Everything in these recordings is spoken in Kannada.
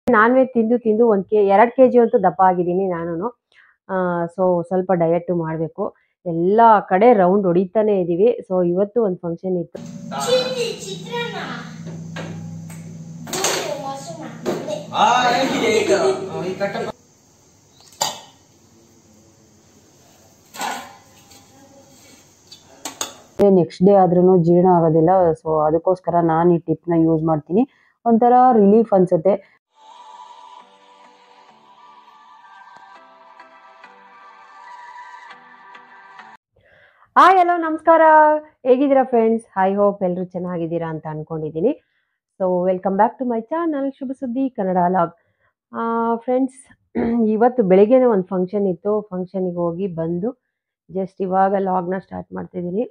ನಾನ್ ವೆಜ್ ತಿಂದು ತಿಂದು ಒಂದು ಕೆ ಎರಡು ಕೆ ಜಿ ಅಂತೂ ದಪ್ಪ ಆಗಿದ್ದೀನಿ ನಾನು ಸೊ ಸ್ವಲ್ಪ ಡಯಟ್ ಮಾಡಬೇಕು ಎಲ್ಲ ಕಡೆ ರೌಂಡ್ ಹೊಡಿತಾನೆ ಇದ್ದೀವಿ ಸೊ ಇವತ್ತು ಒಂದು ಫಂಕ್ಷನ್ ಇತ್ತು ಚಿಲ್ಲಿ ಚಿತ್ರಾನ್ನ ಪೂರಿ ಮೊಸರನ್ನ ಆ, ಹೇಗಿದೆ ಈಗ? ಆ, ಈ ಕಟ್ಟಪ್ಪ. ನೆಕ್ಸ್ಟ್ ಡೇ ಆದ್ರೂ ಜೀರ್ಣ ಆಗೋದಿಲ್ಲ ಸೊ ಅದಕ್ಕೋಸ್ಕರ ನಾನು ಈ ಟಿಪ್ನ ಯೂಸ್ ಮಾಡ್ತೀನಿ ಒಂಥರ ರಿಲೀಫ್ ಅನ್ಸುತ್ತೆ ಹಾಯ್ ಹಲೋ ನಮಸ್ಕಾರ ಹೇಗಿದ್ದೀರಾ ಫ್ರೆಂಡ್ಸ್ ಐ ಹೋಪ್ ಎಲ್ಲರೂ ಚೆನ್ನಾಗಿದ್ದೀರಾ ಅಂತ ಅನ್ಕೊಂಡಿದ್ದೀನಿ so welcome back to my channel ಶುಭ ಸುದ್ದಿ ಕನ್ನಡ ಲಾಗ್ ಫ್ರೆಂಡ್ಸ್ ಇವತ್ತು ಬೆಳಿಗ್ಗೆನೇ ಒಂದು ಫಂಕ್ಷನ್ ಇತ್ತು ಫಂಕ್ಷನಿಗೆ ಹೋಗಿ ಬಂದು ಜಸ್ಟ್ ಇವಾಗ ಲಾಗ್ನ ಸ್ಟಾರ್ಟ್ ಮಾಡ್ತಿದ್ದೀನಿ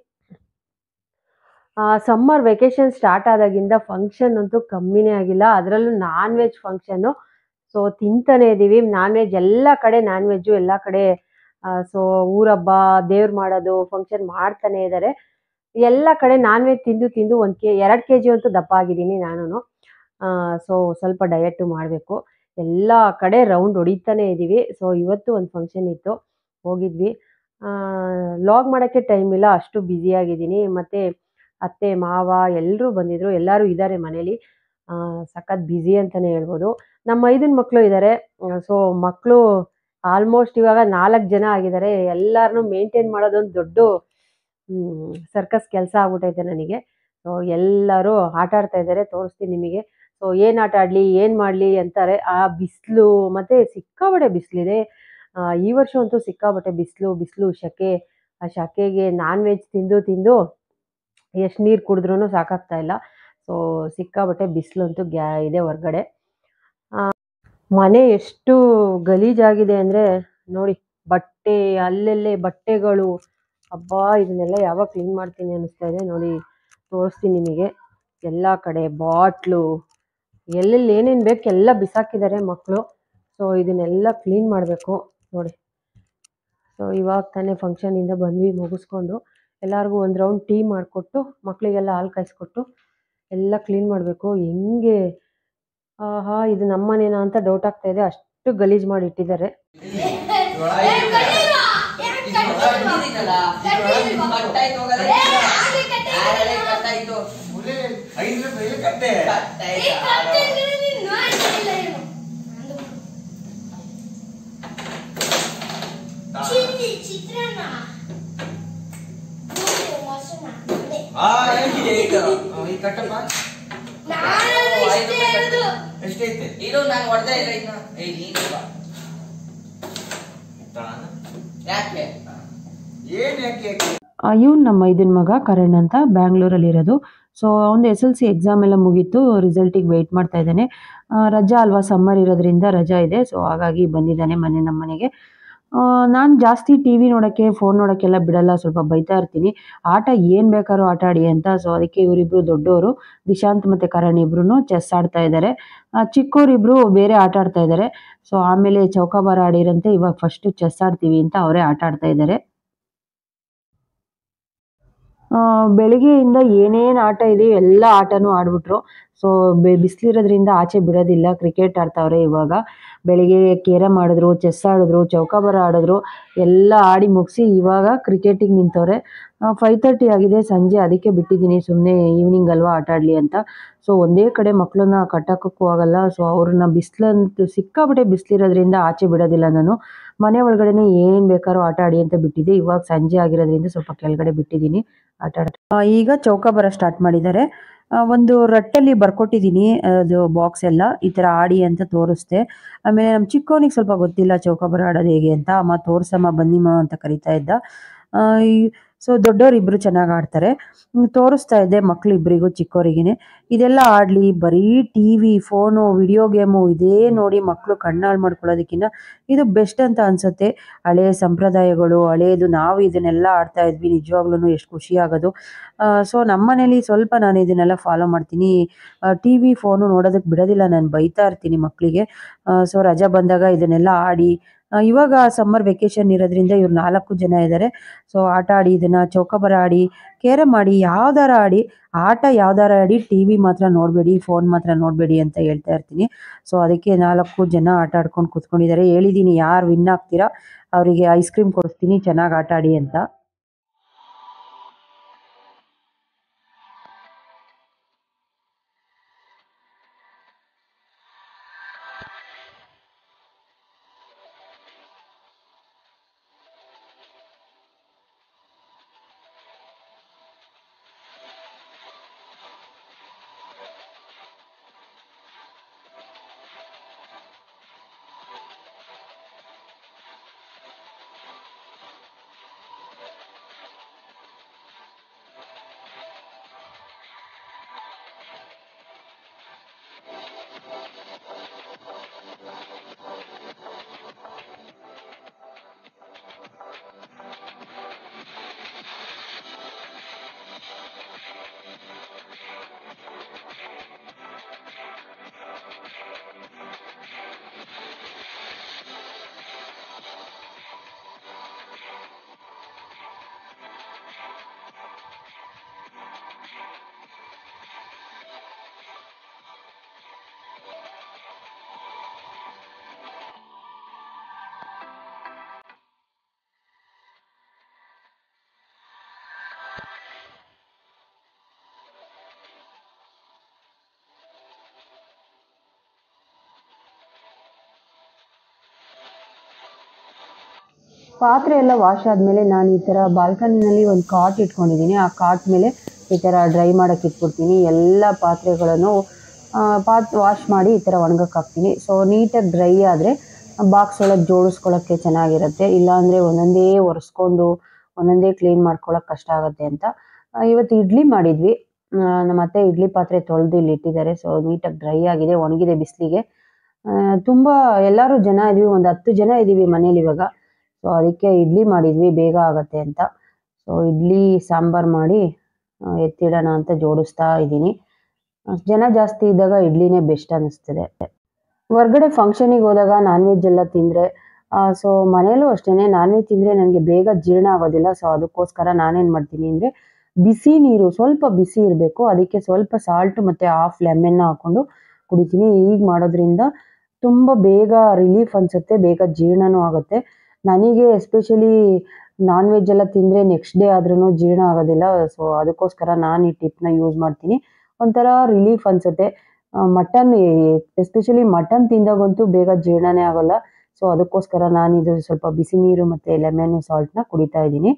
ಸಮ್ಮರ್ ವೆಕೇಶನ್ ಸ್ಟಾರ್ಟ್ ಆದಾಗಿಂದ ಫಂಕ್ಷನ್ ಅಂತೂ ಕಮ್ಮಿನೇ ಆಗಿಲ್ಲ ಅದರಲ್ಲೂ ನಾನ್ ವೆಜ್ ಫಂಕ್ಷನ್ನು ಸೊ ತಿಂತಾನೆ ಇದ್ದೀವಿ ನಾನ್ ವೆಜ್ ಎಲ್ಲ ಕಡೆ ನಾನ್ ವೆಜ್ಜು ಎಲ್ಲ ಕಡೆ ಸೊ ಊರಬ್ಬ ದೇವ್ರು ಮಾಡೋದು ಫಂಕ್ಷನ್ ಮಾಡ್ತಾನೆ ಇದ್ದಾರೆ ಎಲ್ಲ ಕಡೆ ನಾನ್ ವೆಜ್ ತಿಂದು ತಿಂದು ಒಂದು ಕೆ ಎರಡು ಕೆ ಜಿ ಅಂತೂ ದಪ್ಪ ಆಗಿದ್ದೀನಿ ನಾನು ಸೊ ಸ್ವಲ್ಪ ಡಯಟ್ ಮಾಡಬೇಕು ಎಲ್ಲ ಕಡೆ ರೌಂಡ್ ಹೊಡಿತಾನೆ ಇದ್ದೀವಿ ಸೊ ಇವತ್ತು ಒಂದು ಫಂಕ್ಷನ್ ಇತ್ತು ಹೋಗಿದ್ವಿ ಲಾಗ್ ಮಾಡೋಕ್ಕೆ ಟೈಮ್ ಇಲ್ಲ ಅಷ್ಟು ಬ್ಯುಸಿಯಾಗಿದ್ದೀನಿ ಮತ್ತು ಅತ್ತೆ ಮಾವ ಎಲ್ಲರೂ ಬಂದಿದ್ರು ಎಲ್ಲರೂ ಇದ್ದಾರೆ ಮನೇಲಿ ಆ, ಸಖತ್ ಬ್ಯುಸಿ ಅಂತಲೇ ಹೇಳ್ಬೋದು ನಮ್ಮ ಐದನ್ ಮಕ್ಕಳು ಇದ್ದಾರೆ ಸೊ ಮಕ್ಕಳು ಆಲ್ಮೋಸ್ಟ್ ಇವಾಗ ನಾಲ್ಕು ಜನ ಆಗಿದ್ದಾರೆ ಎಲ್ಲರನ್ನೂ ಮೇಂಟೈನ್ ಮಾಡೋದೊಂದು ದೊಡ್ಡ ಸರ್ಕಸ್ ಕೆಲಸ ಆಗ್ಬಿಟ್ಟೈತೆ ನನಗೆ ಸೊ ಎಲ್ಲರೂ ಆಟ ಆಡ್ತಾ ಇದ್ದಾರೆ ತೋರಿಸ್ತೀನಿ ನಿಮಗೆ ಸೊ ಏನು ಆಟ ಆಡಲಿ ಏನು ಮಾಡಲಿ ಅಂತಾರೆ ಆ ಬಿಸಿಲು ಮತ್ತು ಸಿಕ್ಕಾಬಟ್ಟೆ ಬಿಸಿಲಿದೆ ಈ ವರ್ಷ ಅಂತೂ ಸಿಕ್ಕಾಬಟ್ಟೆ ಬಿಸಿಲು ಬಿಸಿಲು ಸೆಕೆ ಆ ಸೆಕೆಗೆ ನಾನ್ ವೆಜ್ ತಿಂದು ತಿಂದು ಎಷ್ಟು ನೀರು ಕುಡಿದ್ರೂ ಸಾಕಾಗ್ತಾ ಇಲ್ಲ ಸೊ ಸಿಕ್ಕಾಬಟ್ಟೆ ಬಿಸಿಲು ಅಂತೂ ಗ್ಯಾ ಇದೆ ಹೊರ್ಗಡೆ ಆ, ಮನೆ ಎಷ್ಟು ಗಲೀಜಾಗಿದೆ ಅಂದರೆ ನೋಡಿ ಬಟ್ಟೆ ಅಲ್ಲೆಲ್ಲೇ ಬಟ್ಟೆಗಳು ಅಬ್ಬಾ ಇದನ್ನೆಲ್ಲ ಯಾವಾಗ ಕ್ಲೀನ್ ಮಾಡ್ತೀನಿ ಅನ್ನಿಸ್ತಾ ಇದೆ ನೋಡಿ ತೋರಿಸ್ತೀನಿ ನಿಮಗೆ ಎಲ್ಲ ಕಡೆ ಬಾಟ್ಲು ಎಲ್ಲೆಲ್ಲಿ ಏನೇನು ಬೇಕು ಎಲ್ಲ ಬಿಸಾಕಿದ್ದಾರೆ ಮಕ್ಕಳು ಸೊ ಇದನ್ನೆಲ್ಲ ಕ್ಲೀನ್ ಮಾಡಬೇಕು ನೋಡಿ ಸೊ ಇವಾಗ ತಾನೇ ಫಂಕ್ಷನಿಂದ ಬಂದ್ವಿ ಮುಗಿಸ್ಕೊಂಡು ಎಲ್ಲರಿಗೂ ಒಂದು ರೌಂಡ್ ಟೀ ಮಾಡಿಕೊಟ್ಟು ಮಕ್ಕಳಿಗೆಲ್ಲ ಹಾಲು ಕಾಯಿಸ್ಕೊಟ್ಟು ಎಲ್ಲ ಕ್ಲೀನ್ ಮಾಡಬೇಕು ಹೆಂಗೆ ಆಹಾ ಇದು ನಮ್ಮನೇನಾ ಅಂತ ಡೌಟ್ ಆಗ್ತಾ ಇದೆ ಅಷ್ಟು ಗಲೀಜು ಮಾಡಿ ಇಟ್ಟಿದ್ದಾರೆ ಒಳಗೆ ಕಟ್ಟಿಲ್ವಾ? ಯಾಕ್ ಇದು ಕಟ್ಟಿಲ್ವಾ? ಒಳಗಿದ್ದೀನಲ್ಲ? ಕಟ್ಟಿಲ್ವಾ? ಕಟ್ಟಾಯ್ತು ಹೋಗಲ್ಲ. ಏ, ಹಾಗೆ ಕಟ್ಟಿಲ್ಲ. ಆರಳೆ ಕಟ್ಟಾಯ್ತು. ಹುಲಿ, ಐದು ರೂಪಾಯಿ ಕಟ್ಟೆ. ಈ ಕಟ್ಟಿದ್ರೆ ನೀನ್ ನೋಡ್ಲಿಲ್ಲ ಏನು? ಚಿಲ್ಲಿ ಚಿತ್ರಾನ್ನ ಪೂರಿ ಮೊಸರನ್ನ ಆ, ಹೇಗಿದೆ ಈಗ? ಆ, ಈ ಕಟ್ಟಪ್ಪ. ನಾನು ಇಷ್ಟೇ ಹೇಳುದು ಎಷ್ಟೈತೆ? ಇರು, ನಾನು ಹೊಡ್ದೇ ಇಲ್ಲ ಇನ್ನ. ಏ, ನೀನು ಬಾ. ಯಾಕೆ ಏನ್ ಯಾಕೆ ಯಾಕೆ ಇವನು ನಮ್ಮ ಇದನ್ ಮಗ ಕರಣ್ ಅಂತ ಬ್ಯಾಂಗ್ಳೂರಲ್ಲಿರೋದು ಸೊ ಅವ್ನು ಎಸ್ ಎಲ್ ಸಿ ಎಕ್ಸಾಮ್ ಎಲ್ಲ ಮುಗೀತು ರಿಸಲ್ಟಿಗೆ ವೆಯ್ಟ್ ಮಾಡ್ತಾ ಇದ್ದಾನೆ ಆ, ರಜಾ ಅಲ್ವಾ ಸಮ್ಮರ್ ಇರೋದ್ರಿಂದ ರಜಾ ಇದೆ ಸೊ ಹಾಗಾಗಿ ಬಂದಿದ್ದಾನೆ ಮನೆ ನಮ್ಮ ಮನೆಗೆ ನಾನು ಜಾಸ್ತಿ ಟಿ ವಿ ನೋಡೋಕ್ಕೆ ಫೋನ್ ನೋಡೋಕ್ಕೆಲ್ಲ ಬಿಡಲ್ಲ ಸ್ವಲ್ಪ ಬೈತಾ ಇರ್ತೀನಿ ಆಟ ಏನು ಬೇಕಾದ್ರೂ ಆಟ ಆಡಿ ಅಂತ ಸೊ ಅದಕ್ಕೆ ಇವರಿಬ್ರು ದೊಡ್ಡವರು ದಿಶಾಂತ್ ಮತ್ತು ಕರಣ್ ಇಬ್ರು ಚೆಸ್ ಆಡ್ತಾ ಇದ್ದಾರೆ ಚಿಕ್ಕವರಿಬ್ರು ಬೇರೆ ಆಟ ಆಡ್ತಾ ಇದ್ದಾರೆ ಸೊ ಆಮೇಲೆ ಚೌಕಾಬಾರ ಆಡಿರಂತೆ ಇವಾಗ ಫಸ್ಟ್ ಚೆಸ್ ಆಡ್ತೀವಿ ಅಂತ ಅವರೇ ಆಟ ಆಡ್ತಾ ಇದ್ದಾರೆ ಆ, ಬೆಳಿಗ್ಗೆಯಿಂದ ಏನೇನು ಆಟ ಇದೆ ಎಲ್ಲ ಆಟನೂ ಆಡ್ಬಿಟ್ರು ಸೊ ಬಿಸಿಲಿರೋದ್ರಿಂದ ಆಚೆ ಬಿಡೋದಿಲ್ಲ ಕ್ರಿಕೆಟ್ ಆಡ್ತಾವ್ರೆ ಇವಾಗ ಬೆಳಿಗ್ಗೆ ಕೇರಮ್ ಆಡಿದ್ರು ಚೆಸ್ ಆಡಿದ್ರು ಚೌಕಾಬಾರ ಆಡಿದ್ರು ಎಲ್ಲ ಆಡಿ ಮುಗಿಸಿ ಇವಾಗ ಕ್ರಿಕೆಟಿಗೆ ನಿಂತವ್ರೆ ಫೈವ್ ತರ್ಟಿ ಆಗಿದೆ ಸಂಜೆ ಅದಕ್ಕೆ ಬಿಟ್ಟಿದ್ದೀನಿ ಸುಮ್ಮನೆ ಈವ್ನಿಂಗ್ ಅಲ್ವಾ ಆಟ ಆಡಲಿ ಅಂತ ಸೊ ಒಂದೇ ಕಡೆ ಮಕ್ಕಳನ್ನ ಕಟ್ಟೋಕ್ಕೂ ಆಗಲ್ಲ ಸೊ ಅವ್ರನ್ನ ಬಿಸಿಲಂತೂ ಸಿಕ್ಕಾಪಟ್ಟೆ ಬಿಸಿಲಿರೋದ್ರಿಂದ ಆಚೆ ಬಿಡೋದಿಲ್ಲ ನಾನು ಮನೆ ಒಳಗಡೆನೆ ಏನು ಬೇಕಾದ್ರೂ ಆಟ ಆಡಿ ಅಂತ ಬಿಟ್ಟಿದ್ದೆ ಇವಾಗ ಸಂಜೆ ಆಗಿರೋದ್ರಿಂದ ಸ್ವಲ್ಪ ಕೆಳಗಡೆ ಬಿಟ್ಟಿದ್ದೀನಿ ಆಟ ಆಡ ಆ, ಈಗ ಚೌಕಾಬಾರ ಸ್ಟಾರ್ಟ್ ಮಾಡಿದ್ದಾರೆ ಆ, ಒಂದು ರಟ್ಟಲ್ಲಿ ಬರ್ಕೊಟ್ಟಿದ್ದೀನಿ ಅದು ಬಾಕ್ಸ್ ಎಲ್ಲ ಈ ಥರ ಆಡಿ ಅಂತ ತೋರಿಸ್ದೆ ಆಮೇಲೆ ನಮ್ಮ ಚಿಕ್ಕವನಿಗೆ ಸ್ವಲ್ಪ ಗೊತ್ತಿಲ್ಲ ಚೌಕಾಬಾರ ಆಡೋದು ಹೇಗೆ ಅಂತ ಅಮ್ಮ ತೋರ್ಸಮ್ಮ ಬನ್ನಿಮ್ಮ ಅಂತ ಕರಿತಾ ಇದ್ದ ಸೊ ದೊಡ್ಡವ್ರು ಇಬ್ರು ಚೆನ್ನಾಗಿ ಆಡ್ತಾರೆ ಹ್ಮ್, ತೋರಿಸ್ತಾ ಇದ್ದೆ ಮಕ್ಳಿಬ್ರಿಗೂ ಚಿಕ್ಕವರಿಗೇನೆ ಇದೆಲ್ಲ ಆಡಲಿ ಬರೀ T V phone video game ಇದೇ ನೋಡಿ ಮಕ್ಕಳು ಕಣ್ಣಾಳು ಮಾಡ್ಕೊಳ್ಳೋದಕ್ಕಿಂತ ಇದು ಬೆಸ್ಟ್ ಅಂತ ಅನ್ಸುತ್ತೆ ಹಳೆ ಸಂಪ್ರದಾಯಗಳು ಹಳೇದು ನಾವು ಇದನ್ನೆಲ್ಲ ಆಡ್ತಾ ಇದ್ವಿ ನಿಜವಾಗ್ಲೂ ಎಷ್ಟು ಖುಷಿ ಆಗೋದು ಸೊ ನಮ್ಮ ಮನೇಲಿ ಸ್ವಲ್ಪ ನಾನು ಇದನ್ನೆಲ್ಲ ಫಾಲೋ ಮಾಡ್ತೀನಿ ಟಿ ವಿ ಫೋನು ನೋಡೋದಕ್ಕೆ ಬಿಡೋದಿಲ್ಲ ನಾನು ಬೈತಾ ಇರ್ತೀನಿ ಮಕ್ಕಳಿಗೆ ಸೊ ರಜಾ ಬಂದಾಗ ಇದನ್ನೆಲ್ಲ ಆಡಿ ಆ, ಇವಾಗ ಸಮ್ಮರ್ ವೆಕೇಶನ್ ಇರೋದ್ರಿಂದ ಇವ್ರು ನಾಲ್ಕು ಜನ ಇದ್ದಾರೆ ಸೊ ಆಟ ಆಡಿ ಇದನ್ನ ಚೌಕಾಬಾರ ಆಡಿ ಕೇರಮ್ ಆಡಿ ಯಾವ್ದಾರ ಆಡಿ ಆಟ ಯಾವ್ದಾರ ಆಡಿ ಟಿ ವಿ ಮಾತ್ರ ನೋಡಬೇಡಿ ಫೋನ್ ಮಾತ್ರ ನೋಡಬೇಡಿ ಅಂತ ಹೇಳ್ತಾ ಇರ್ತೀನಿ ಸೊ ಅದಕ್ಕೆ ನಾಲ್ಕು ಜನ ಆಟ ಆಡ್ಕೊಂಡು ಕೂತ್ಕೊಂಡಿದ್ದಾರೆ ಹೇಳಿದ್ದೀನಿ ಯಾರು ವಿನ್ ಆಗ್ತೀರಾ ಅವರಿಗೆ ಐಸ್ ಕ್ರೀಮ್ ಕೊಡಿಸ್ತೀನಿ ಚೆನ್ನಾಗಿ ಆಟ ಆಡಿ ಅಂತ ಪಾತ್ರೆ ಎಲ್ಲ ವಾಶ್ ಆದಮೇಲೆ ನಾನು ಈ ಥರ ಬಾಲ್ಕನಿನಲ್ಲಿ ಒಂದು ಕಾಟ್ ಇಟ್ಕೊಂಡಿದ್ದೀನಿ ಆ ಕಾಟ್ ಮೇಲೆ ಈ ಥರ ಡ್ರೈ ಮಾಡೋಕ್ಕೆ ಇಟ್ಬಿಡ್ತೀನಿ ಎಲ್ಲ ಪಾತ್ರೆಗಳನ್ನು ಆ, ಪಾತ್ ವಾಶ್ ಮಾಡಿ ಈ ಥರ ಒಣಗಕ್ಕೆ ಹಾಕ್ತೀನಿ ಸೊ ನೀಟಾಗಿ ಡ್ರೈ ಆದರೆ ಬಾಕ್ಸ್ ಒಳಗೆ ಜೋಡಿಸ್ಕೊಳ್ಳೋಕ್ಕೆ ಚೆನ್ನಾಗಿರುತ್ತೆ ಇಲ್ಲಾಂದರೆ ಒಂದೊಂದೇ ಒರೆಸ್ಕೊಂಡು ಒಂದೊಂದೇ ಕ್ಲೀನ್ ಮಾಡ್ಕೊಳ್ಳೋಕೆ ಕಷ್ಟ ಆಗುತ್ತೆ ಅಂತ ಆ, ಇವತ್ತು ಇಡ್ಲಿ ಮಾಡಿದ್ವಿ ಆ, ನಮ್ಮ ಅತ್ತೆ ಇಡ್ಲಿ ಪಾತ್ರೆ ತೊಳೆದು ಇಲ್ಲಿ ಇಟ್ಟಿದ್ದಾರೆ ಸೊ ನೀಟಾಗಿ ಡ್ರೈ ಆಗಿದೆ ಒಣಗಿದೆ ಬಿಸಿಲಿಗೆ ತುಂಬ ಎಲ್ಲರೂ ಜನ ಇದೀವಿ ಒಂದು ಹತ್ತು ಜನ ಇದ್ದೀವಿ ಮನೇಲಿ ಇವಾಗ ಸೊ ಅದಕ್ಕೆ ಇಡ್ಲಿ ಮಾಡಿದ್ವಿ ಬೇಗ ಆಗತ್ತೆ ಅಂತ ಸೊ ಇಡ್ಲಿ ಸಾಂಬಾರು ಮಾಡಿ ಆ, ಎತ್ತಿಡೋಣ ಅಂತ ಜೋಡಿಸ್ತಾ ಇದ್ದೀನಿ ಅಷ್ಟ್ ಜನ ಜಾಸ್ತಿ ಇದ್ದಾಗ ಇಡ್ಲಿನೇ ಬೆಸ್ಟ್ ಅನ್ನಿಸ್ತದೆ ಹೊರ್ಗಡೆ ಫಂಕ್ಷನಿಗೆ ಹೋದಾಗ ನಾನ್ ವೆಜ್ ಎಲ್ಲ ತಿಂದರೆ ಸೊ ಮನೇಲೂ ಅಷ್ಟೇ ನಾನ್ ವೆಜ್ ತಿಂದರೆ ನನಗೆ ಬೇಗ ಜೀರ್ಣ ಆಗೋದಿಲ್ಲ ಸೊ ಅದಕ್ಕೋಸ್ಕರ ನಾನೇನು ಮಾಡ್ತೀನಿ ಅಂದರೆ ಬಿಸಿ ನೀರು ಸ್ವಲ್ಪ ಬಿಸಿ ಇರಬೇಕು ಅದಕ್ಕೆ ಸ್ವಲ್ಪ ಸಾಲ್ಟ್ ಮತ್ತು ಹಾಫ್ ಲೆಮನ್ನ ಹಾಕ್ಕೊಂಡು ಕುಡಿತೀನಿ ಈಗ ಮಾಡೋದ್ರಿಂದ ತುಂಬ ಬೇಗ ರಿಲೀಫ್ ಅನಿಸುತ್ತೆ ಬೇಗ ಜೀರ್ಣನೂ ಆಗುತ್ತೆ ನನಗೆ ಎಸ್ಪೆಷಲಿ ನಾನ್ ವೆಜ್ ಎಲ್ಲ ತಿಂದರೆ ನೆಕ್ಸ್ಟ್ ಡೇ ಆದ್ರೂ ಜೀರ್ಣ ಆಗೋದಿಲ್ಲ ಸೊ ಅದಕ್ಕೋಸ್ಕರ ನಾನು ಈ ಟಿಪ್ನ ಯೂಸ್ ಮಾಡ್ತೀನಿ ಒಂಥರ ರಿಲೀಫ್ ಅನಿಸುತ್ತೆ ಮಟನ್ ಎಸ್ಪೆಷಲಿ ಮಟನ್ ತಿಂದಾಗಂತೂ ಬೇಗ ಜೀರ್ಣನೇ ಆಗೋಲ್ಲ ಸೊ ಅದಕ್ಕೋಸ್ಕರ ನಾನು ಇದು ಸ್ವಲ್ಪ ಬಿಸಿ ನೀರು ಮತ್ತು ಲೆಮನ್ ಸಾಲ್ಟ್ನ ಕುಡಿತಾ ಇದ್ದೀನಿ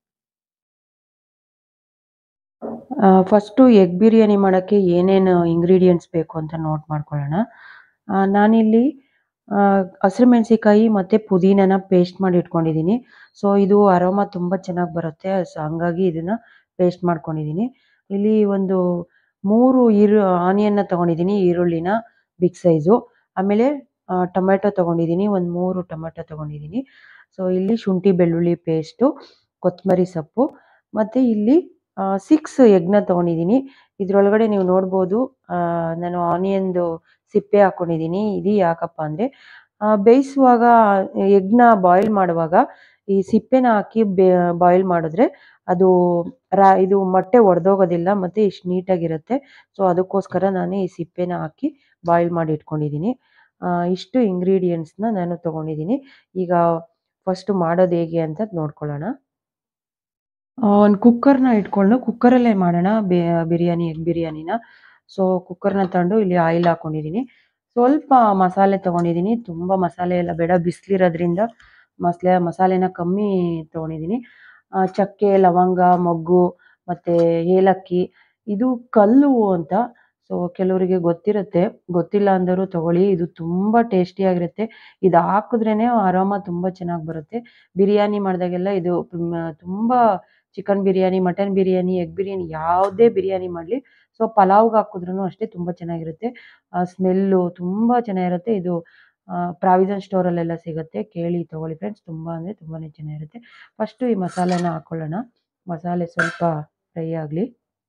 ಫಸ್ಟು ಎಗ್ ಬಿರಿಯಾನಿ ಮಾಡೋಕ್ಕೆ ಏನೇನು ಇಂಗ್ರೀಡಿಯೆಂಟ್ಸ್ ಬೇಕು ಅಂತ ನೋಟ್ ಮಾಡ್ಕೊಳ್ಳೋಣ ಆ, ನಾನಿಲ್ಲಿ ಹಸಿರುಮೆಣಸಿಕಾಯಿ ಮತ್ತು ಪುದೀನನ ಪೇಸ್ಟ್ ಮಾಡಿ ಇಟ್ಕೊಂಡಿದ್ದೀನಿ ಸೊ ಇದು ಅರೋಮ ತುಂಬ ಚೆನ್ನಾಗಿ ಬರುತ್ತೆ ಸೊ ಹಂಗಾಗಿ ಇದನ್ನು ಪೇಸ್ಟ್ ಮಾಡ್ಕೊಂಡಿದ್ದೀನಿ ಇಲ್ಲಿ ಒಂದು ಮೂರು ಈರು ಆನಿಯನ್ನ ತೊಗೊಂಡಿದ್ದೀನಿ ಈರುಳ್ಳಿನ ಬಿಗ್ ಸೈಜು ಆಮೇಲೆ ಟೊಮೆಟೊ ತೊಗೊಂಡಿದ್ದೀನಿ ಒಂದು ಮೂರು ಟೊಮೆಟೊ ತೊಗೊಂಡಿದ್ದೀನಿ ಸೊ ಇಲ್ಲಿ ಶುಂಠಿ ಬೆಳ್ಳುಳ್ಳಿ ಪೇಸ್ಟು ಕೊತ್ತಂಬರಿ ಸೊಪ್ಪು ಮತ್ತು ಇಲ್ಲಿ ಸಿಕ್ಸ್ ಎಗ್ನ ತೊಗೊಂಡಿದ್ದೀನಿ ಇದರೊಳಗಡೆ ನೀವು ನೋಡ್ಬೋದು ಆ, ನಾನು ಆನಿಯನ್ದು ಸಿಪ್ಪೆ ಹಾಕ್ಕೊಂಡಿದ್ದೀನಿ ಇದು ಯಾಕಪ್ಪ ಅಂದರೆ ಬೇಯಿಸುವಾಗ ಎಗ್ನ ಬಾಯ್ಲ್ ಮಾಡುವಾಗ ಈ ಸಿಪ್ಪೆನ ಹಾಕಿ ಬೇ ಬಾಯ್ಲ್ ಮಾಡಿದ್ರೆ ಅದು ರಾ ಇದು ಮೊಟ್ಟೆ ಒಡೆದೋಗೋದಿಲ್ಲ ಮತ್ತು ಇಷ್ಟು ನೀಟಾಗಿರುತ್ತೆ ಸೊ ಅದಕ್ಕೋಸ್ಕರ ನಾನು ಈ ಸಿಪ್ಪೆನ ಹಾಕಿ ಬಾಯ್ಲ್ ಮಾಡಿ ಇಟ್ಕೊಂಡಿದ್ದೀನಿ ಆ, ಇಷ್ಟು ಇಂಗ್ರೀಡಿಯೆಂಟ್ಸ್ನ ನಾನು ತೊಗೊಂಡಿದ್ದೀನಿ ಈಗ ಫಸ್ಟು ಮಾಡೋದು ಹೇಗೆ ಅಂತ ನೋಡ್ಕೊಳ್ಳೋಣ ಒಂದು ಕುಕ್ಕರ್ನ ಇಟ್ಕೊಂಡು ಕುಕ್ಕರಲ್ಲೇ ಮಾಡೋಣ ಬೇ ಬಿರಿಯಾನಿ ಎಗ್ ಬಿರಿಯಾನಿನ ಸೊ ಕುಕ್ಕರ್ನ ತಗೊಂಡು ಇಲ್ಲಿ ಆಯಿಲ್ ಹಾಕ್ಕೊಂಡಿದ್ದೀನಿ ಸ್ವಲ್ಪ ಮಸಾಲೆ ತೊಗೊಂಡಿದ್ದೀನಿ ತುಂಬ ಮಸಾಲೆ ಎಲ್ಲ ಬೇಡ ಬಿಸಿಲಿರೋದ್ರಿಂದ ಮಸಾಲೆ ಮಸಾಲೆನ ಕಮ್ಮಿ ತೊಗೊಂಡಿದ್ದೀನಿ ಆ, ಚಕ್ಕೆ ಲವಂಗ ಮೊಗ್ಗು ಮತ್ತು ಏಲಕ್ಕಿ ಇದು ಕಲ್ಲು ಅಂತ ಸೊ ಕೆಲವರಿಗೆ ಗೊತ್ತಿರುತ್ತೆ ಗೊತ್ತಿಲ್ಲ ಅಂದವರು ತಗೊಳ್ಳಿ ಇದು ತುಂಬ ಟೇಸ್ಟಿಯಾಗಿರುತ್ತೆ ಇದು ಹಾಕಿದ್ರೇ ಅರೋಮ ತುಂಬ ಚೆನ್ನಾಗಿ ಬರುತ್ತೆ ಬಿರಿಯಾನಿ ಮಾಡಿದಾಗೆಲ್ಲ ಇದು ಮ್, ತುಂಬ chicken biryani mutton biryani egg biryani ಯಾವುದೇ ಬಿರಿಯಾನಿ ಮಾಡಲಿ ಸೊ ಪಲಾವ್ಗೆ ಹಾಕಿದ್ರೂ ಅಷ್ಟೇ ತುಂಬ ಚೆನ್ನಾಗಿರುತ್ತೆ ಸ್ಮೆಲ್ಲು ತುಂಬ ಚೆನ್ನಾಗಿರುತ್ತೆ ಇದು ಪ್ರಾವಿಷನ್ ಸ್ಟೋರಲ್ಲೆಲ್ಲ ಸಿಗುತ್ತೆ ಕೇಳಿ ತೊಗೊಳ್ಳಿ ಫ್ರೆಂಡ್ಸ್ ತುಂಬ ಅಂದರೆ ತುಂಬಾ ಚೆನ್ನಾಗಿರುತ್ತೆ ಫಸ್ಟು ಈ ಮಸಾಲೆನ ಹಾಕ್ಕೊಳ್ಳೋಣ ಮಸಾಲೆ ಸ್ವಲ್ಪ ಫ್ರೈ ಆಗಲಿ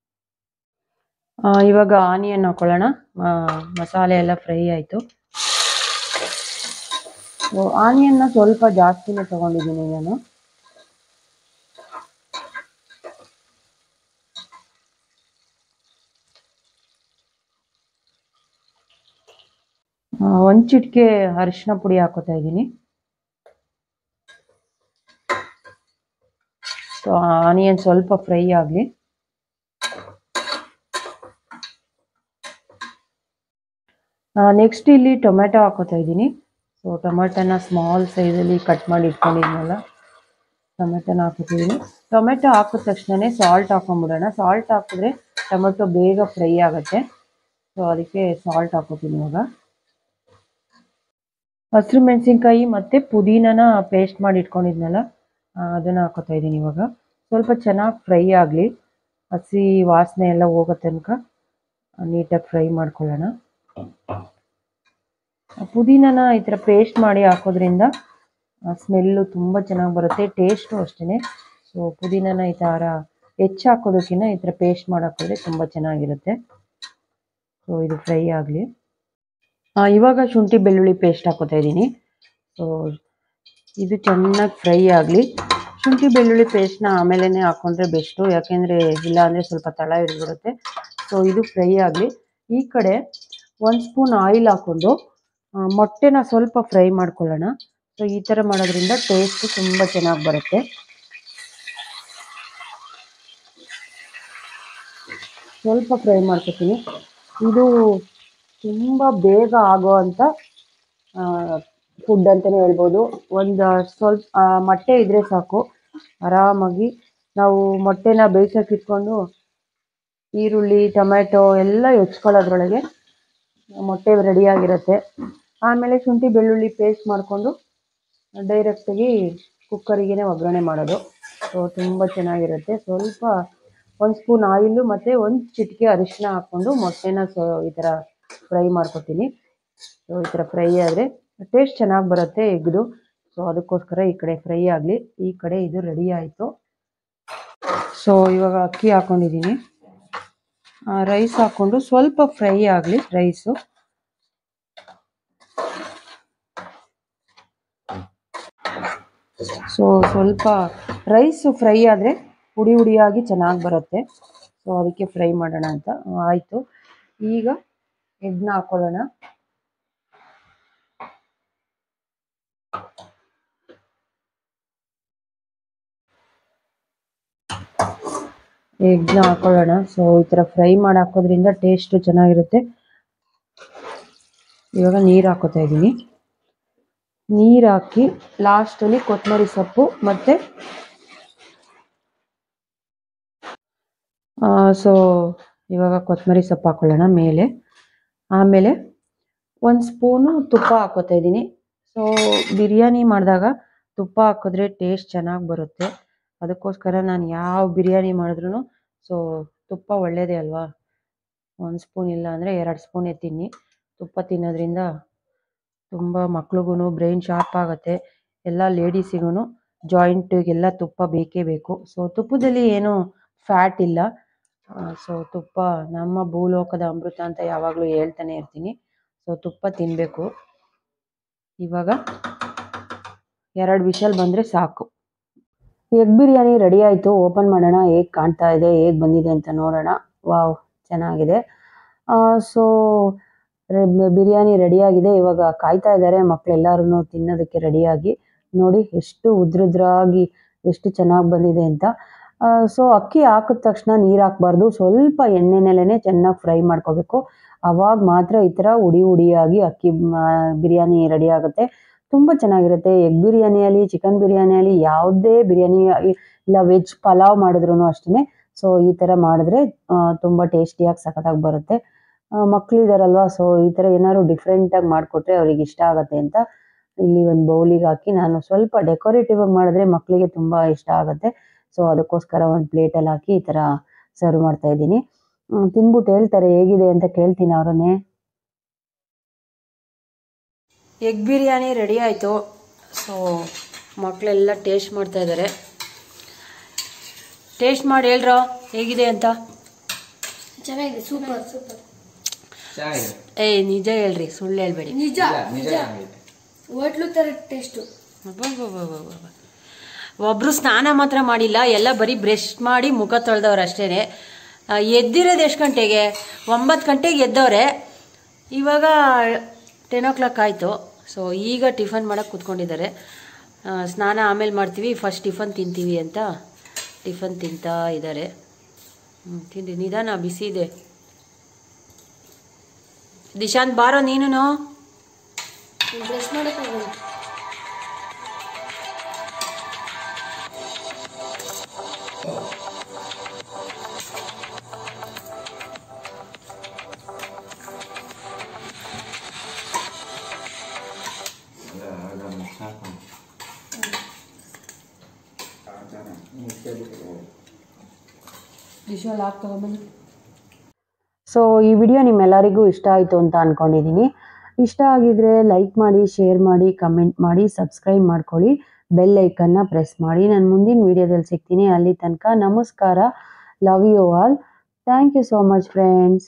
ಇವಾಗ ಆನಿಯನ್ ಹಾಕ್ಕೊಳ್ಳೋಣ ಆ, ಮಸಾಲೆ ಎಲ್ಲ ಫ್ರೈ ಆಯಿತು ಆನಿಯನ್ನ ಸ್ವಲ್ಪ ಜಾಸ್ತಿನೇ ತಗೊಂಡಿದ್ದೀನಿ ನಾನು ಆ, ಒಂದ್ ಚಿಟಿಕೆ ಅರಿಶಿನ ಪುಡಿ ಹಾಕೋತಾ ಇದ್ದೀನಿ ಸೊ ಆನಿಯನ್ ಸ್ವಲ್ಪ ಫ್ರೈ ಆಗಲಿ ನೆಕ್ಸ್ಟ್ ಇಲ್ಲಿ ಟೊಮೆಟೊ ಹಾಕೋತಾ ಇದ್ದೀನಿ ಸೊ ಟೊಮೆಟೊನ ಸ್ಮಾಲ್ ಸೈಜಲ್ಲಿ ಕಟ್ ಮಾಡಿ ಇಟ್ಕೊಂಡಿದ್ನಲ್ಲ ಟೊಮೆಟೊನ ಹಾಕೋತಿದ್ದೀನಿ ಟೊಮೆಟೊ ಹಾಕಿದ ತಕ್ಷಣನೇ ಸಾಲ್ಟ್ ಹಾಕೊಂಡ್ಬಿಡೋಣ ಸಾಲ್ಟ್ ಹಾಕಿದ್ರೆ ಟೊಮೆಟೊ ಬೇಗ ಫ್ರೈ ಆಗುತ್ತೆ ಸೊ ಅದಕ್ಕೆ ಸಾಲ್ಟ್ ಹಾಕೋತೀನಿ ಇವಾಗ ಹಸಿರು ಮೆಣಸಿನ್ಕಾಯಿ ಮತ್ತು ಪುದೀನನ ಪೇಸ್ಟ್ ಮಾಡಿ ಇಟ್ಕೊಂಡಿದ್ನಲ್ಲ ಆ, ಅದನ್ನ ಹಾಕೋತಾ ಇದ್ದೀನಿ ಇವಾಗ ಸ್ವಲ್ಪ ಚೆನ್ನಾಗಿ ಫ್ರೈ ಆಗಲಿ ಹಸಿ ವಾಸನೆ ಎಲ್ಲ ಹೋಗೋ ತನಕ ನೀಟಾಗಿ ಫ್ರೈ ಮಾಡ್ಕೊಳ್ಳೋಣ ಆ ಪುದೀನನ ಈ ಥರ ಪೇಸ್ಟ್ ಮಾಡಿ ಹಾಕೋದ್ರಿಂದ ಸ್ಮೆಲ್ಲು ತುಂಬ ಚೆನ್ನಾಗಿ ಬರುತ್ತೆ ಟೇಸ್ಟು ಅಷ್ಟೇ ಸೊ ಪುದೀನನ ಈ ಥರ ಹೆಚ್ಚು ಹಾಕೋದಕ್ಕಿಂತ ಈ ಥರ ಪೇಸ್ಟ್ ಮಾಡಿ ಹಾಕಿದ್ರೆ ತುಂಬ ಚೆನ್ನಾಗಿರುತ್ತೆ ಸೊ ಇದು ಫ್ರೈ ಆಗಲಿ ಇವಾಗ ಶುಂಠಿ ಬೆಳ್ಳುಳ್ಳಿ ಪೇಸ್ಟ್ ಹಾಕೋತಾ ಇದ್ದೀನಿ ಸೊ ಇದು ಚೆನ್ನಾಗಿ ಫ್ರೈ ಆಗಲಿ ಶುಂಠಿ ಬೆಳ್ಳುಳ್ಳಿ ಪೇಸ್ಟ್ನ ಆಮೇಲೆ ಹಾಕೊಂಡ್ರೆ ಬೆಸ್ಟು ಯಾಕೆಂದರೆ ಇಲ್ಲ ಅಂದರೆ ಸ್ವಲ್ಪ ತಳ ಹಿಡಿದ್ಬಿಡುತ್ತೆ ಸೊ ಇದು ಫ್ರೈ ಆಗಲಿ ಈ ಕಡೆ ಒಂದು ಸ್ಪೂನ್ ಆಯಿಲ್ ಹಾಕ್ಕೊಂಡು ಆ, ಮೊಟ್ಟೆನ ಸ್ವಲ್ಪ ಫ್ರೈ ಮಾಡ್ಕೊಳ್ಳೋಣ ಸೊ ಈ ಥರ ಮಾಡೋದ್ರಿಂದ ಟೇಸ್ಟ್ ತುಂಬ ಚೆನ್ನಾಗಿ ಬರುತ್ತೆ ಸ್ವಲ್ಪ ಫ್ರೈ ಮಾಡ್ಕೊತೀನಿ ಇದು ತುಂಬ ಬೇಗ ಆಗೋ ಅಂಥ ಫುಡ್ ಅಂತಲೇ ಹೇಳ್ಬೋದು ಒಂದು ಸ್ವಲ್ಪ ಆ, ಮೊಟ್ಟೆ ಇದ್ದರೆ ಸಾಕು ಆರಾಮಾಗಿ ನಾವು ಮೊಟ್ಟೆನ ಬೇಯಿಸೋಕೆ ಇಟ್ಕೊಂಡು ಈರುಳ್ಳಿ ಟೊಮ್ಯಾಟೊ ಎಲ್ಲ ಹೆಚ್ಕೊಳ್ಳೋದ್ರೊಳಗೆ ಮೊಟ್ಟೆ ರೆಡಿಯಾಗಿರುತ್ತೆ ಆಮೇಲೆ ಶುಂಠಿ ಬೆಳ್ಳುಳ್ಳಿ ಪೇಸ್ಟ್ ಮಾಡಿಕೊಂಡು ಡೈರೆಕ್ಟಾಗಿ ಕುಕ್ಕರಿಗೇ ಒಗ್ಗರಣೆ ಮಾಡೋದು ಸೊ ತುಂಬ ಚೆನ್ನಾಗಿರುತ್ತೆ ಸ್ವಲ್ಪ ಒಂದು ಸ್ಪೂನ್ ಆಯಿಲು ಮತ್ತು ಒಂದು ಚಿಟಿಕೆ ಅರಿಶಿನ ಹಾಕ್ಕೊಂಡು ಮೊಟ್ಟೆನ ಸೊ ಈ ಥರ ಫ್ರೈ ಮಾಡ್ಕೊತೀನಿ ಸೊ ಈ ಥರ ಫ್ರೈ ಆದರೆ ಟೇಸ್ಟ್ ಚೆನ್ನಾಗಿ ಬರುತ್ತೆ ಎಗ್ದು ಸೊ ಅದಕ್ಕೋಸ್ಕರ ಈ ಕಡೆ ಫ್ರೈ ಆಗಲಿ ಈ ಕಡೆ ಇದು ರೆಡಿ ಆಯಿತು ಸೊ ಇವಾಗ ಅಕ್ಕಿ ಹಾಕ್ಕೊಂಡಿದ್ದೀನಿ ರೈಸ್ ಹಾಕ್ಕೊಂಡು ಸ್ವಲ್ಪ ಫ್ರೈ ಆಗಲಿ ರೈಸು ಸೊ ಸ್ವಲ್ಪ ರೈಸು ಫ್ರೈ ಆದರೆ ಹುಡಿ ಹುಡಿಯಾಗಿ ಚೆನ್ನಾಗಿ ಬರುತ್ತೆ ಸೊ ಅದಕ್ಕೆ ಫ್ರೈ ಮಾಡೋಣ ಅಂತ ಆಯಿತು ಈಗ ಎಗ್ನ ಹಾಕೊಳ್ಳೋಣ ಎಗ್ನ ಹಾಕೊಳ್ಳೋಣ ಸೊ ಈ ಥರ ಫ್ರೈ ಮಾಡಿ ಹಾಕೋದ್ರಿಂದ ಟೇಸ್ಟು ಚೆನ್ನಾಗಿರುತ್ತೆ ಇವಾಗ ನೀರು ಹಾಕೋತಾ ಇದ್ದೀನಿ ನೀರು ಹಾಕಿ ಲಾಸ್ಟಲ್ಲಿ ಕೊತ್ತಂಬರಿ ಸೊಪ್ಪು ಮತ್ತು ಸೊ ಇವಾಗ ಕೊತ್ತಂಬರಿ ಸೊಪ್ಪು ಹಾಕೊಳ್ಳೋಣ ಮೇಲೆ ಆಮೇಲೆ ಒಂದು ಸ್ಪೂನು ತುಪ್ಪ ಹಾಕೋತಾ ಇದ್ದೀನಿ ಸೊ ಬಿರಿಯಾನಿ ಮಾಡಿದಾಗ ತುಪ್ಪ ಹಾಕಿದ್ರೆ ಟೇಸ್ಟ್ ಚೆನ್ನಾಗಿ ಬರುತ್ತೆ ಅದಕ್ಕೋಸ್ಕರ ನಾನು ಯಾವ ಬಿರಿಯಾನಿ ಮಾಡಿದ್ರೂ ಸೊ ತುಪ್ಪ ಒಳ್ಳೆಯದೇ ಅಲ್ವಾ ಒಂದು ಸ್ಪೂನ್ ಇಲ್ಲ ಅಂದರೆ ಎರಡು ಸ್ಪೂನೇ ತಿನ್ನಿ ತುಪ್ಪ ತಿನ್ನೋದ್ರಿಂದ ತುಂಬ ಮಕ್ಳಿಗೂ ಬ್ರೈನ್ ಶಾರ್ಪ್ ಆಗುತ್ತೆ ಎಲ್ಲ ಲೇಡೀಸಿಗೂ ಜಾಯಿಂಟಿಗೆಲ್ಲ ತುಪ್ಪ ಬೇಕೇ ಬೇಕು ಸೊ ತುಪ್ಪದಲ್ಲಿ ಏನೂ ಫ್ಯಾಟ್ ಇಲ್ಲ ಸೊ ತುಪ್ಪ ನಮ್ಮ ಭೂಲೋಕದ ಅಮೃತ ಅಂತ ಯಾವಾಗಲೂ ಹೇಳ್ತಾನೆ ಇರ್ತೀನಿ ಸೊ ತುಪ್ಪ ತಿನ್ನಬೇಕು ಇವಾಗ ಎರಡು ವಿಷಲ್ ಬಂದರೆ ಸಾಕು ಎಗ್ ಬಿರಿಯಾನಿ ರೆಡಿ ಆಯಿತು ಓಪನ್ ಮಾಡೋಣ ಹೇಗೆ ಕಾಣ್ತಾ ಇದೆ ಹೇಗೆ ಬಂದಿದೆ ಅಂತ ನೋಡೋಣ ವಾವ್ ಚೆನ್ನಾಗಿದೆ ಸೊ ಬಿರಿಯಾನಿ ರೆಡಿಯಾಗಿದೆ ಇವಾಗ ಕಾಯ್ತಾ ಇದ್ದಾರೆ ಮಕ್ಕಳೆಲ್ಲರೂ ತಿನ್ನೋದಕ್ಕೆ ರೆಡಿಯಾಗಿ ನೋಡಿ ಎಷ್ಟು ಉದ್ರುದ್ರಾಗಿ ಎಷ್ಟು ಚೆನ್ನಾಗಿ ಬಂದಿದೆ ಅಂತ ಸೊ ಅಕ್ಕಿ ಹಾಕಿದ ತಕ್ಷಣ ನೀರು ಹಾಕ್ಬಾರ್ದು ಸ್ವಲ್ಪ ಎಣ್ಣೆನಲ್ಲೇ ಚೆನ್ನಾಗಿ ಫ್ರೈ ಮಾಡ್ಕೋಬೇಕು ಅವಾಗ ಮಾತ್ರ ಈ ಥರ ಉಡಿ ಉಡಿಯಾಗಿ ಅಕ್ಕಿ ಮ- ಬಿರಿಯಾನಿ ರೆಡಿ ಆಗುತ್ತೆ ತುಂಬ ಚೆನ್ನಾಗಿರುತ್ತೆ ಎಗ್ ಬಿರಿಯಾನಿಯಲ್ಲಿ ಚಿಕನ್ ಬಿರಿಯಾನಿಯಲ್ಲಿ ಯಾವುದೇ ಬಿರಿಯಾನಿ ಇಲ್ಲ ವೆಜ್ ಪಲಾವ್ ಮಾಡಿದ್ರು ಅಷ್ಟೇ ಸೊ ಈ ಥರ ಮಾಡಿದ್ರೆ ಆ, ತುಂಬ ಟೇಸ್ಟಿಯಾಗಿ ಸಖತ್ತಾಗಿ ಬರುತ್ತೆ ಮಕ್ಕಳಿದಾರಲ್ವಾ ಸೊ ಈ ಥರ ಏನಾದ್ರು ಡಿಫ್ರೆಂಟಾಗಿ ಮಾಡಿಕೊಟ್ರೆ ಅವ್ರಿಗೆ ಇಷ್ಟ ಆಗುತ್ತೆ ಅಂತ ಇಲ್ಲಿ ಒಂದು ಬೌಲಿಗೆ ಹಾಕಿ ನಾನು ಸ್ವಲ್ಪ ಡೆಕೋರೇಟಿವ್ ಆಗಿ ಮಾಡಿದ್ರೆ ಮಕ್ಕಳಿಗೆ ತುಂಬ ಇಷ್ಟ ಆಗುತ್ತೆ ಸೊ ಅದಕ್ಕೋಸ್ಕರ ಒಂದು ಪ್ಲೇಟಲ್ಲಿ ಹಾಕಿ ಈ ಥರ ಸರ್ವ್ ಮಾಡ್ತಾ ಇದ್ದೀನಿ ಹ್ಮ್, ತಿನ್ಬಿಟ್ಟು ಹೇಳ್ತಾರೆ ಹೇಗಿದೆ ಅಂತ ಕೇಳ್ತೀನಿ ಅವರನ್ನೇ ಎಗ್ ಬಿರಿಯಾನಿ ರೆಡಿ ಆಯಿತು ಸೊ ಮಕ್ಕಳೆಲ್ಲ ಟೇಸ್ಟ್ ಮಾಡ್ತಾ ಇದ್ದಾರೆ ಟೇಸ್ಟ್ ಮಾಡಿ ಹೇಳ್ರೋ ಹೇಗಿದೆ ಅಂತ ಚೆನ್ನಾಗಿದೆ ಸೂಪರ್ ಸೂಪರ್ ಚೆನ್ನಾಗಿದೆ ಏಯ್ ನಿಜ ಹೇಳ್ರಿ ಸುಳ್ಳು ಹೇಳ್ಬೇಡಿ ನಿಜ ನಿಜ ನಿಜ ಚೆನ್ನಾಗಿದೆ ಹೋಟ್ಲು ಥರ ಟೇಸ್ಟು ಅಬ್ಬಬ್ಬಬ್ಬಬ್ಬಬ್ಬ. ಒಬ್ರು ಸ್ನಾನ ಮಾತ್ರ ಮಾಡಿಲ್ಲ ಎಲ್ಲ ಬರೀ ಬ್ರಷ್ ಮಾಡಿ ಮುಖ ತೊಳೆದವ್ರು ಅಷ್ಟೇನೆ ಆ, ಎದ್ದಿರೋದು ಎಷ್ಟು ಗಂಟೆಗೆ ಒಂಬತ್ತು ಗಂಟೆಗೆ ಎದ್ದವ್ರೆ ಇವಾಗ ಟೆನ್ ಓ ಕ್ಲಾಕ್ ಆಯಿತು ಸೊ ಈಗ ಟಿಫನ್ ಮಾಡಕ್ಕೆ ಕೂತ್ಕೊಂಡಿದ್ದಾರೆ ಆ, ಸ್ನಾನ ಆಮೇಲೆ ಮಾಡ್ತೀವಿ ಫಸ್ಟ್ ಟಿಫನ್ ತಿಂತೀವಿ ಅಂತ ಟಿಫನ್ ತಿಂತಾ ಇದ್ದಾರೆ ಹ್ಞೂ ತಿಂಡಿ ನಿಧಾನ ಬಿಸಿ ಇದೆ ದಿಶಾಂತ್ ಬಾರೋ ನೀನು ಬ್ರಷ್ ಮಾಡಕ್ಕೆ ಹೋಗೋಣ ದಿಶಾಲ್ ಹಾಕಿ ತಗೊಂಬನ್ನಿ ಸೊ ಈ ವಿಡಿಯೋ ನಿಮ್ಮೆಲ್ಲರಿಗೂ ಇಷ್ಟ ಆಯಿತು ಅಂತ ಅಂದ್ಕೊಂಡಿದ್ದೀನಿ ಇಷ್ಟ ಆಗಿದ್ರೆ ಲೈಕ್ ಮಾಡಿ ಶೇರ್ ಮಾಡಿ ಕಮೆಂಟ್ ಮಾಡಿ ಸಬ್ಸ್ಕ್ರೈಬ್ ಮಾಡ್ಕೊಳ್ಳಿ ಬೆಲ್ ಐಕನ್ನ ಪ್ರೆಸ್ ಮಾಡಿ ನಾನು ಮುಂದಿನ ವಿಡಿಯೋದಲ್ಲಿ ಸಿಗ್ತೀನಿ ಅಲ್ಲಿ ತನಕ ನಮಸ್ಕಾರ love you all thank you so much friends